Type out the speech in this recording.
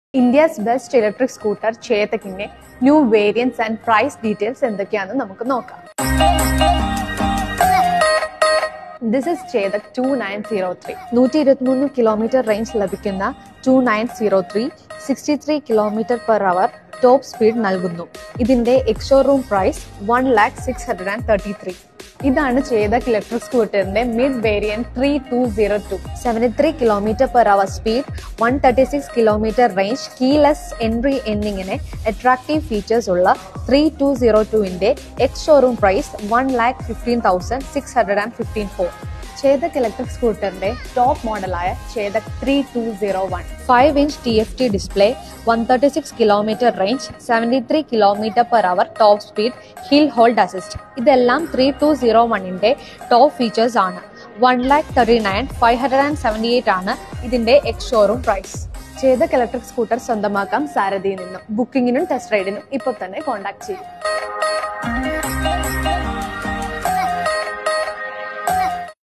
India's best electric scooter ചേതക്കിന്റെ new variants and price details എന്തൊക്കെയാണെന്ന് നമുക്ക് നോക്കാം this is Chetak two nine zero three നൂറ്റി ഇരുപത്തിമൂന്ന് കിലോമീറ്റർ റേഞ്ച് ലഭിക്കുന്ന two nine zero three sixty three kilometre per hour top speed നൽകുന്നു ഇതിന്റെ ex showroom price one lakh six hundred and thirty three ഇതാണ് Chetak electric സ്കൂട്ടറിന്റെ mid variant three two zero two seventy three kilometre per hour speed one thirty six kilometre range keyless entry എന്നിങ്ങനെ attractive features ഉള്ള three two zero ടുവിന്റെ ex showroom price one lakh fifteen thousand six hundred and fifteen for Chetak electric സ്കൂട്ടറിന്റെ top മോഡലായ Chetak three two zero one five inch T F T display one thirty six kilometre range seventy three kilometre per hour top speed hill hold assist ഇതെല്ലാം three two zero വണ്ണിന്റെ top features ആണ് one lakh thirty nine five hundred and seventy eight ആണ് ഇതിന്റെ X showroom price Chetak electric scooter സ്വന്തമാക്കാം സാരഥിയിൽ നിന്നും ബുക്കിംഗിനും test റൈഡിനും ഇപ്പോൾ തന്നെ കോൺടാക്ട് ചെയ്യും